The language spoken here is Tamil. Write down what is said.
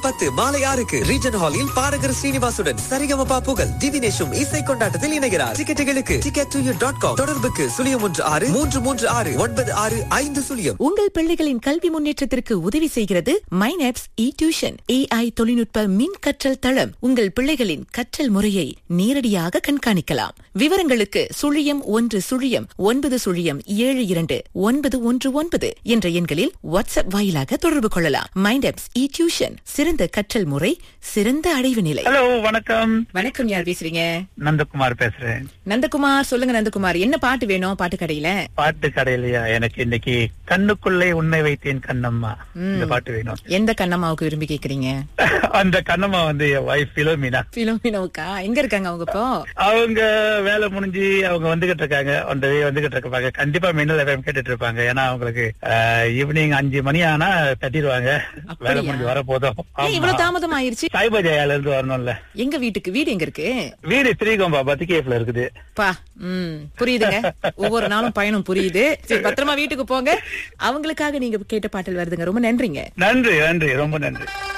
பத்து மாலை ஆறுக்கு ரீஜன் ஹாலில் பாடகர் ஸ்ரீனிவாசுடன் சரிகமபா புகழ் திவினேஷும் இசை கொண்டாட்டத்தில் இணைகிறார் டிக்கெட்டுகளுக்கு டிக்கெட் டு டாட் காம் தொடர்புக்கு சுழியம் ஒன்று ஆறு மூன்று மூன்று ஆறு ஒன்பது ஆறு ஐந்து சுழியம் உங்கள் பிள்ளைகளின் கல்வி முன்னேற்றத்திற்கு உதவி செய்கிறது மைனாப்ஸ் இ டியூஷன் ஏஐ தொழில்நுட்ப மின் கற்றல் தளம் உங்கள் பிள்ளைகளின் கற்றல் முறையை நேரடியாக கண்காணிக்கலாம் விவரங்களுக்கு சுழியம் ஒன்று சுழியம் ஒன்பது சுழியம் ஏழு இரண்டு ஒன்பது ஒன்று ஒன்பது என்ற எண்களில் வாட்ஸ்அப் வாயிலாக தொடர்பு கொள்ளலாம் மைண்டாப்ஸ் இ டியூஷன் சிறந்த கற்றல் முறை சிறந்த அடைவு நிலை ஹலோ வணக்கம் வணக்கம் யார் பேசுறீங்க நந்தகுமார் பேசுறேன் நந்தகுமார் சொல்லுங்க நந்தகுமார் என்ன பாட்டு வேணும் பாட்டு கடையில பாட்டு கடையிலயா எனக்கு இன்னைக்கு கண்ணுக்குள்ளே உன்னை வைத்தேன் கண்ணம்மா இந்த பாட்டு வேணும் எந்த கண்ணம்மாவுக்கு விரும்பி கேக்குறீங்க அந்த கண்ணம்மா வந்து என் வைஃப் பிலோமினா பிலோமினோவுக்கா எங்க இருக்காங்க அவங்க இப்போ அவங்க வேலை முடிஞ்சு அவங்க வந்துகிட்டு இருக்காங்க அந்த வே வந்துகிட்டு இருப்பாங்க கண்டிப்பா மின்னல் எஃப்எம் கேட்டுட்டு இருப்பாங்க ஏன்னா அவங்களுக்கு ஈவினிங் அஞ்சு மணி ஆனா தட்டிடுவாங்க வேலை அப்படியா? முடிஞ்சு வரப்போதும் ஏன் இவ்வளவு தாமதம் ஆயிருச்சு சாய்பாஜாயால இருந்து வரணும்ல எங்க வீட்டுக்கு வீடு எங்க இருக்கு வீடு ஸ்ரீகோம்பா பத்திகேஃப்ல இருக்குது பா ம் புரியுதுங்க ஒவ்வொரு நாளும் பயணம் புரியுது சரி பத்திரமா வீட்டுக்கு போங்க அவங்களுக்காக நீங்க கேட்ட பாட்டல் வருதுங்க ரொம்ப நன்றிங்க நன்றி நன்றி ரொம்ப நன்றி